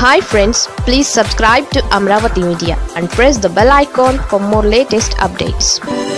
hi friends please subscribe to Amaravati media and press the bell icon for more latest updates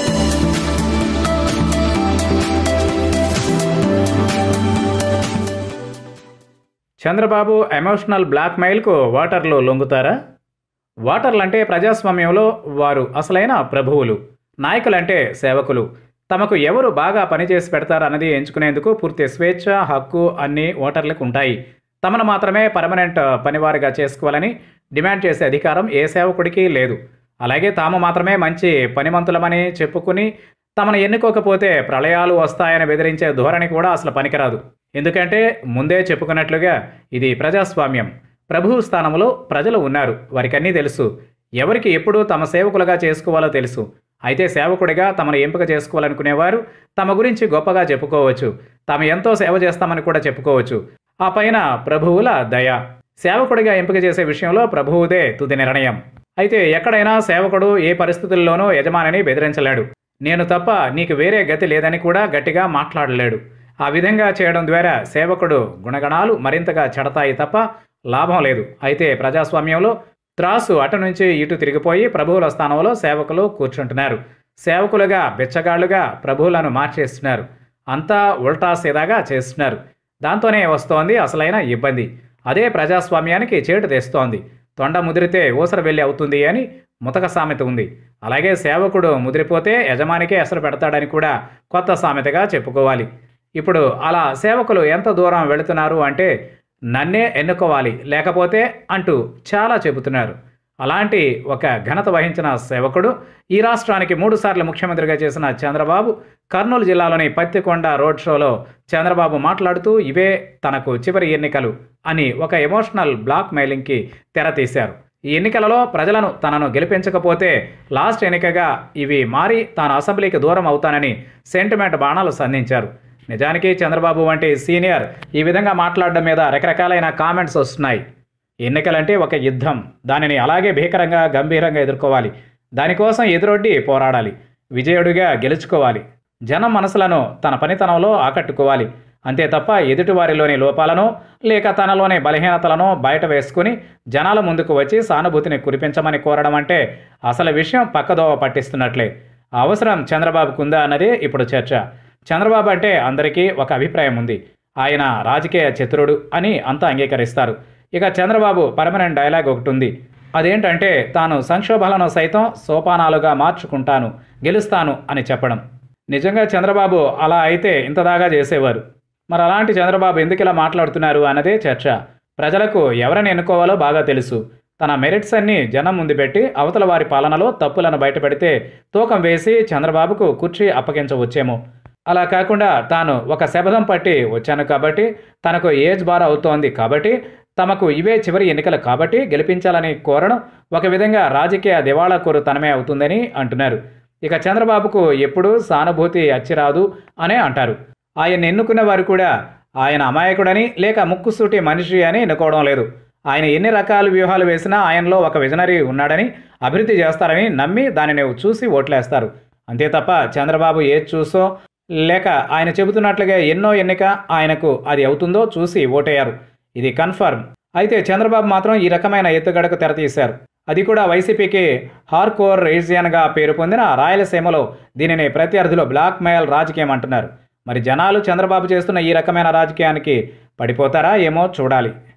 Chandrababu emotional బ్లాక్మెయిల్కు ఓటర్లు లొంగుతారా ఓటర్లు అంటే ప్రజాస్వామ్యంలో వారు అసలైన ప్రభువులు నాయకులంటే సేవకులు తమకు ఎవరు బాగా పనిచేసి పెడతారన్నది ఎంచుకునేందుకు పూర్తి స్వేచ్ఛ హక్కు అన్నీ ఓటర్లకు ఉంటాయి తమను మాత్రమే పర్మనెంట్ పనివారిగా చేసుకోవాలని డిమాండ్ చేసే అధికారం ఏ సేవకుడికి లేదు అలాగే తాము మాత్రమే మంచి పనిమంతులమని చెప్పుకుని తమను ఎన్నుకోకపోతే ప్రళయాలు వస్తాయని బెదిరించే ధోరణి కూడా అసలు పనికిరాదు ఎందుకంటే ముందే చెప్పుకున్నట్లుగా ఇది ప్రజాస్వామ్యం ప్రభువు స్థానంలో ప్రజలు ఉన్నారు వారికన్నీ తెలుసు ఎవరికి ఎప్పుడు తమ సేవకులుగా చేసుకోవాలో తెలుసు అయితే సేవకుడిగా తమను ఎంపిక చేసుకోవాలనుకునేవారు తమ గురించి గొప్పగా చెప్పుకోవచ్చు తాము ఎంతో సేవ చేస్తామని కూడా చెప్పుకోవచ్చు ఆ పైన ప్రభువుల దయ సేవకుడిగా ఎంపిక చేసే విషయంలో ప్రభువుదే తుది నిర్ణయం అయితే ఎక్కడైనా సేవకుడు ఏ పరిస్థితుల్లోనూ యజమానిని బెదిరించలేడు నేను తప్ప నీకు వేరే గతి లేదని కూడా గట్టిగా మాట్లాడలేడు ఆ విధంగా చేయడం ద్వారా సేవకుడు గుణగణాలు మరింతగా చెడతాయి తప్ప లాభం లేదు అయితే ప్రజాస్వామ్యంలో త్రాసు అటు నుంచి ఇటు తిరిగిపోయి ప్రభువుల స్థానంలో సేవకులు కూర్చుంటున్నారు సేవకులుగా బిచ్చగాళ్లుగా ప్రభువులను మార్చేస్తున్నారు అంతా ఉల్టా సీదాగా చేస్తున్నారు దాంతోనే వస్తోంది అసలైన ఇబ్బంది అదే ప్రజాస్వామ్యానికి చేటు తెస్తోంది తొండ ముదిరితే ఊసర వెళ్ళి అవుతుంది అని ముతక సామెత ఉంది అలాగే సేవకుడు ముదిరిపోతే యజమానికే ఎసరు పెడతాడని కూడా కొత్త సామెతగా చెప్పుకోవాలి ఇప్పుడు అలా సేవకులు ఎంత దూరం వెళుతున్నారు అంటే నన్నే ఎన్నుకోవాలి లేకపోతే అంటూ చాలా చెబుతున్నారు అలాంటి ఒక ఘనత వహించిన సేవకుడు ఈ రాష్ట్రానికి మూడుసార్లు ముఖ్యమంత్రిగా చేసిన చంద్రబాబు కర్నూలు జిల్లాలోని పత్తికొండ రోడ్ షోలో చంద్రబాబు మాట్లాడుతూ ఇవే తనకు చివరి ఎన్నికలు అని ఒక ఎమోషనల్ బ్లాక్ మెయిలింగ్కి తెరతీశారు ఈ ఎన్నికలలో ప్రజలను తనను గెలిపించకపోతే లాస్ట్ ఎన్నికగా ఇవి మారి తాను అసెంబ్లీకి దూరం అవుతానని సెంటిమెంట్ బాణాలు సంధించారు నిజానికి చంద్రబాబు వంటి సీనియర్ ఈ విధంగా మాట్లాడడం మీద రకరకాలైన కామెంట్స్ వస్తున్నాయి ఎన్నికలంటే ఒక యుద్ధం దానిని అలాగే భీకరంగా గంభీరంగా ఎదుర్కోవాలి దానికోసం ఎదురొడ్డి పోరాడాలి విజయుడిగా గెలుచుకోవాలి జనం మనసులను తన పనితనంలో ఆకట్టుకోవాలి అంతే తప్ప ఎదుటివారిలోని లోపాలను లేక తనలోని బలహీనతలను బయట వేసుకుని జనాల ముందుకు వచ్చి సానుభూతిని కురిపించమని కోరడం అంటే అసలు విషయం పక్కదోవ పట్టిస్తున్నట్లే ఆ అవసరం చంద్రబాబుకు ఉందా అన్నదే ఇప్పుడు చర్చ చంద్రబాబు అంటే అందరికీ ఒక అభిప్రాయం ఉంది ఆయన రాజకీయ చతురుడు అని అంతా అంగీకరిస్తారు ఇక చంద్రబాబు పర్మనెంట్ డైలాగ్ ఒకటి ఉంది అదేంటంటే తాను సంక్షోభాలను సైతం సోపానాలుగా మార్చుకుంటాను గెలుస్తాను అని చెప్పడం నిజంగా చంద్రబాబు అలా అయితే ఇంతదాగా చేసేవారు మరి అలాంటి చంద్రబాబు ఎందుకు ఇలా మాట్లాడుతున్నారు అన్నదే చర్చ ప్రజలకు ఎవరిని ఎన్నుకోవాలో బాగా తెలుసు తన మెరిట్స్ అన్ని జనం ముందు పెట్టి అవతల వారి పాలనలో తప్పులను బయటపెడితే తూకం వేసి చంద్రబాబుకు కుర్చీ అప్పగించవచ్చేమో అలా కాకుండా తాను ఒక శబదం పట్టి వచ్చాను కాబట్టి తనకు ఏజ్ బార్ అవుతోంది కాబట్టి తమకు ఇవే చివరి ఎన్నికలు కాబట్టి గెలిపించాలని కోరడం ఒక విధంగా రాజకీయ దివాళా తనమే అవుతుందని అంటున్నారు ఇక చంద్రబాబుకు ఎప్పుడూ సానుభూతి అచ్చిరాదు అనే అంటారు ఆయన ఎన్నుకున్న వారు కూడా ఆయన అమాయకుడని లేక ముక్కుసూటి మనిషి అని ఎన్నుకోవడం లేదు ఆయన ఎన్ని రకాల వ్యూహాలు వేసినా ఆయనలో ఒక విజనరీ ఉన్నాడని అభివృద్ధి చేస్తారని నమ్మి దానిని చూసి ఓట్లేస్తారు అంతే తప్ప చంద్రబాబు ఏది చూసో లేక ఆయన చెబుతున్నట్లుగా ఎన్నో ఎన్నిక ఆయనకు అది అవుతుందో చూసి ఓటేయారు ఇది కన్ఫర్మ్ అయితే చంద్రబాబు మాత్రం ఈ రకమైన ఎత్తుగడకు తెరతీశారు అది కూడా వైసీపీకి హార్కోర్ రీజియన్గా పేరు పొందిన రాయలసీమలో దీనిని ప్రత్యర్థులు బ్లాక్ మెయిల్ రాజకీయం అంటున్నారు మరి జనాలు చంద్రబాబు చేస్తున్న ఈ రకమైన రాజకీయానికి పడిపోతారా ఏమో చూడాలి